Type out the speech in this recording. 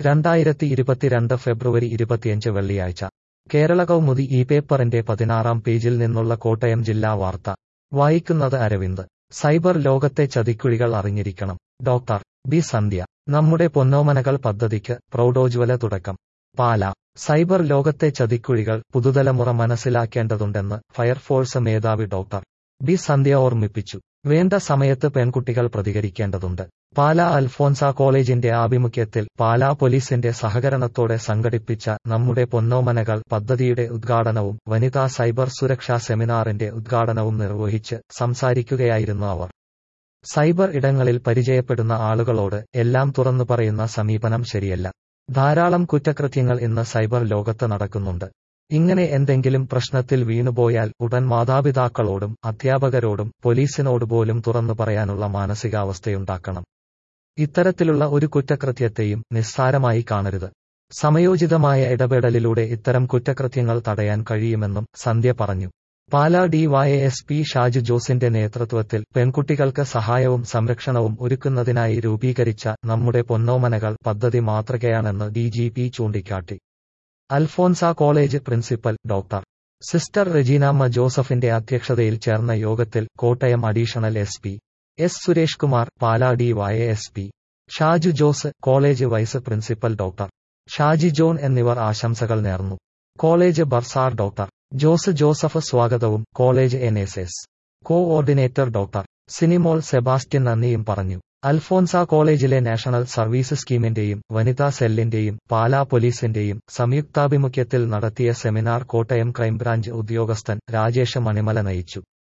രണ്ടായിരത്തി ഇരുപത്തിരണ്ട് ഫെബ്രുവരി ഇരുപത്തിയഞ്ച് വെള്ളിയാഴ്ച കേരള കൗമുദി ഈ പേപ്പറിന്റെ പതിനാറാം പേജിൽ നിന്നുള്ള കോട്ടയം ജില്ലാ വാർത്ത വായിക്കുന്നത് അരവിന്ദ് സൈബർ ലോകത്തെ ചതിക്കുഴികൾ അറിഞ്ഞിരിക്കണം ഡോക്ടർ ബി സന്ധ്യ നമ്മുടെ പൊന്നോമനകൾ പദ്ധതിക്ക് പ്രൗഢോജ്വല തുടക്കം പാല സൈബർ ലോകത്തെ ചതിക്കുഴികൾ പുതുതലമുറ മനസ്സിലാക്കേണ്ടതുണ്ടെന്ന് ഫയർഫോഴ്സ് മേധാവി ഡോക്ടർ ബി സന്ധ്യ ഓർമ്മിപ്പിച്ചു വേണ്ട സമയത്ത് പെൺകുട്ടികൾ പ്രതികരിക്കേണ്ടതുണ്ട് പാലാ അൽഫോൻസ കോളേജിന്റെ ആഭിമുഖ്യത്തിൽ പാലാ പോലീസിന്റെ സഹകരണത്തോടെ സംഘടിപ്പിച്ച നമ്മുടെ പൊന്നോമനകൾ പദ്ധതിയുടെ ഉദ്ഘാടനവും വനിതാ സൈബർ സുരക്ഷാ സെമിനാറിന്റെ ഉദ്ഘാടനവും നിർവഹിച്ച് സംസാരിക്കുകയായിരുന്നു അവർ സൈബർ ഇടങ്ങളിൽ പരിചയപ്പെടുന്ന ആളുകളോട് എല്ലാം തുറന്നു പറയുന്ന സമീപനം ശരിയല്ല ധാരാളം കുറ്റകൃത്യങ്ങൾ ഇന്ന് സൈബർ ലോകത്ത് നടക്കുന്നുണ്ട് ഇങ്ങനെ എന്തെങ്കിലും പ്രശ്നത്തിൽ വീണുപോയാൽ ഉടൻ മാതാപിതാക്കളോടും അധ്യാപകരോടും പോലീസിനോട് പോലും തുറന്നു പറയാനുള്ള മാനസികാവസ്ഥയുണ്ടാക്കണം ഇത്തരത്തിലുള്ള ഒരു കുറ്റകൃത്യത്തെയും നിസ്സാരമായി കാണരുത് സമയോചിതമായ ഇടപെടലിലൂടെ ഇത്തരം കുറ്റകൃത്യങ്ങൾ തടയാൻ കഴിയുമെന്നും സന്ധ്യ പറഞ്ഞു പാലാ ഡിവൈഎസ് പി ഷാജു ജോസിന്റെ നേതൃത്വത്തിൽ പെൺകുട്ടികൾക്ക് സഹായവും സംരക്ഷണവും ഒരുക്കുന്നതിനായി രൂപീകരിച്ച നമ്മുടെ പൊന്നോമനകൾ പദ്ധതി മാതൃകയാണെന്ന് ഡിജിപി ചൂണ്ടിക്കാട്ടി Alphonsa college principal doctor sister Reginamma ജോസഫിന്റെ അധ്യക്ഷതയിൽ ചേർന്ന യോഗത്തിൽ Kottayam additional S P S Suresh Kumar Pala DYS P Shaju Jose college vice principal doctor Shaji John എന്നിവർ ആശംസകൾ നേർന്നു college bursar doctor Jose Joseph സ്വാഗതവും college N S S coordinator doctor Sinimol Sebastian നന്ദിയും പറഞ്ഞു അൽഫോൻസ കോളേജിലെ നാഷണൽ സർവീസ് സ്കീമിന്റെയും വനിതാ സെല്ലിന്റെയും പാലാ പോലീസിന്റെയും സംയുക്താഭിമുഖ്യത്തിൽ നടത്തിയ സെമിനാർ കോട്ടയം ക്രൈംബ്രാഞ്ച് ഉദ്യോഗസ്ഥൻ രാജേഷ് മണിമല നയിച്ചു